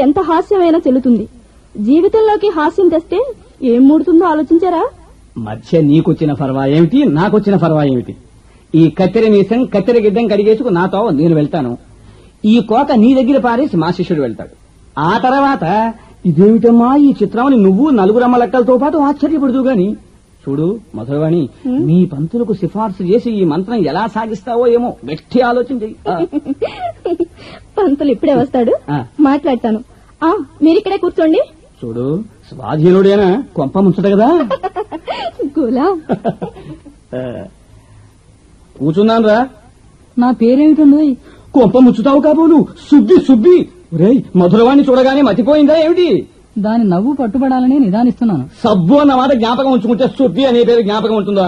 ఎంత హాస్యమైనా చెల్లుతుంది జీవితంలోకి హాస్యం తెస్తే ఏం మూడుతుందో ఆలోచించారా మధ్య నీకొచ్చిన ఫర్వా ఏమిటి నాకొచ్చిన ఫర్వా ఏమిటి ఈ కత్తెర మీసం కత్తెర గిద్దం కడిగేసుకు నాతో నేను వెళ్తాను ఈ కోక నీ దగ్గర పారేసి మా శిష్యుడు వెళ్తాడు ఆ తర్వాత ఇదేమిటమ్మా ఈ చిత్రాన్ని నువ్వు నలుగురమ్మ లెక్కలతో పాటు ఆశ్చర్యపడుతూ గాని చూడు మధురవాణి మీ పంతులకు సిఫార్సు చేసి ఈ మంత్రం ఎలా సాగిస్తావో ఏమో గట్టి ఆలోచన చెయ్యి ఆ, పంతులు ఇప్పుడే వస్తాడు ఆ. మాట్లాడతాను ఆ మీరిక్కడే కూర్చోండి చూడు స్వాధీనుడేనా కొంప ముంచట కదా గులాం ఆ, కూర్చున్నాను రా నా పేరేమిటండి కొంప ముచ్చుతావు కాబోలు సుబ్బి సుబ్బి రేయ్ మధురవాణి చూడగానే మతిపోయిందా ఏమిటి దాని నవ్వు పట్టుబడాలని నిదానిస్తున్నాను సబ్బు అన్న మాట జ్ఞాపకం ఉంచుకుంటే సుబ్బి అనే పేరు జ్ఞాపకం ఉంటుందా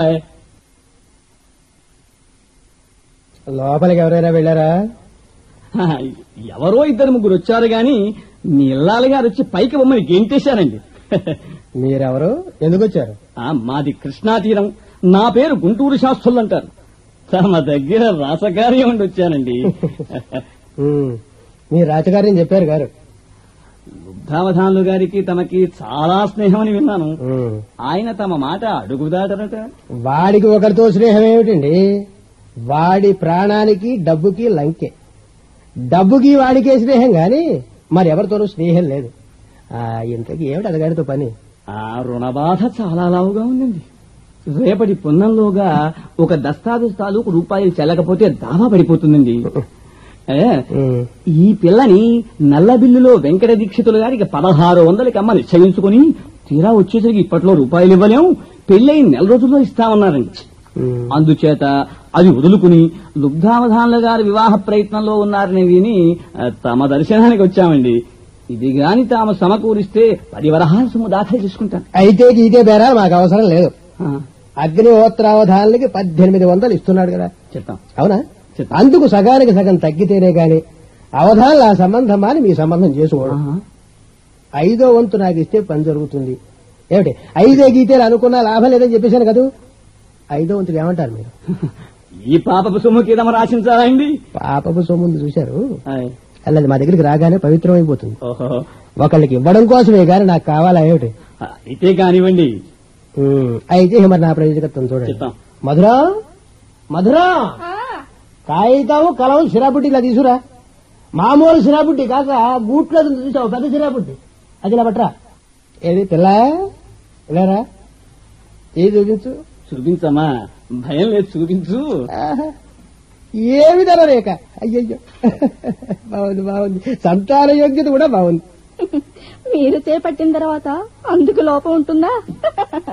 లోపలికి ఎవరైనా వెళ్ళారా హా, ఎవరో ఇద్దరు ముగ్గురు వచ్చారు గాని మీ ఇల్లాలి గారు వచ్చి పైకి బొమ్మని గెంటేశారండి మీరెవరు ఎందుకు వచ్చారు ఆ, మాది కృష్ణా తీరం నా పేరు గుంటూరు శాస్త్రులు అంటారు తమ దగ్గర రాసకార్యం ఉండి వచ్చానండి ఉమ్, మీ రాజకార్యం చెప్పారు గారు లుబ్ధావధానులు గారికి తమకి చాలా స్నేహం అని విన్నాను ఉమ్, ఆయన తమ మాట అడుగుదాటరట వాడికి ఒకరితో స్నేహం ఏమిటండి వాడి ప్రాణానికి డబ్బుకి లంకే డబ్బుకి వాడికే స్నేహం గాని మరి ఎవరితోనూ స్నేహం లేదు ఆ, ఇంతకీ ఏమిటి అదగాడితో పని ఆ రుణబాధ చాలా లావుగా ఉందండి రేపటి పున్నంలోగా ఒక దస్తావేజ్ తాలూకు రూపాయలు చెల్లకపోతే దావా పడిపోతుందండి ఏ, ఉమ్, ఈ పిల్లని నల్ల బిల్లులో వెంకట దీక్షితులు గారికి పదహారు వందలకి అమ్మ నిశ్చయించుకుని తీరా వచ్చేసరికి ఇప్పట్లో రూపాయలు ఇవ్వలేం పెళ్ళై నెల రోజుల్లో ఇస్తామన్నారండి ఉమ్. అందుచేత అది వదులుకుని లుబ్ధావధానుల గారి వివాహ ప్రయత్నంలో ఉన్నారని విని ఆ, తమ దర్శనానికి వచ్చామండి ఇది గాని తాము సమకూరిస్తే పది వరహాల సొమ్ము దాఖలు చేసుకుంటాను అయితే గీతే బేరా మాకు అవసరం లేదు ఆ, అగ్నిహోత్రావధానులకి పద్దెనిమిది వందలు ఇస్తున్నాడు కదా చెప్తాం అవునా చెప్తాం. అందుకు సగానికి సగం తగ్గితేనే గాని అవధానులు ఆ సంబంధమా అని మీ సంబంధం చేసుకోవడం ఆహా. ఐదో వంతు నాకు ఇస్తే పని జరుగుతుంది ఏమిటి ఐదే గీతేలు అనుకున్నా లాభం లేదని చెప్పేశాను కదా ఐదో వంతులు ఏమంటారు మీరు ఈ పాపపు సొమ్ము కింద రాసించాలండి పాపపు సొమ్ముంది చూశారు ఆయ్. అల్లది మా దగ్గరికి రాగానే పవిత్రం అయిపోతుంది ఓహో ఒకళ్ళకి ఇవ్వడం కోసమే గాని నాకు కావాలా ఏమిటి ఆ, అయితే కానివ్వండి ఉమ్, అయితే మరి నా ప్రయోజకత్వం చూడండి చెప్తాం మధురా మధురా కాగితం కలం సిరాబుడ్డి ఇలా తీసురా మామూలు సిరాబుడ్డి కాక గూట్లో ఉంది చూసావు పెద్ద సిరాబుడ్డి అది ఇలా పట్రా ఏది పిల్ల ఇలారా ఏది చూపించు చూపించమ్మా భయం లేదు చూపించు ఆహా. ఏమి రేఖ అయ్యయ్యో బాగుంది బాగుంది సంతాన యోగ్యత కూడా బాగుంది మీరు చేపట్టిన తర్వాత అందుకు లోపం ఉంటుందా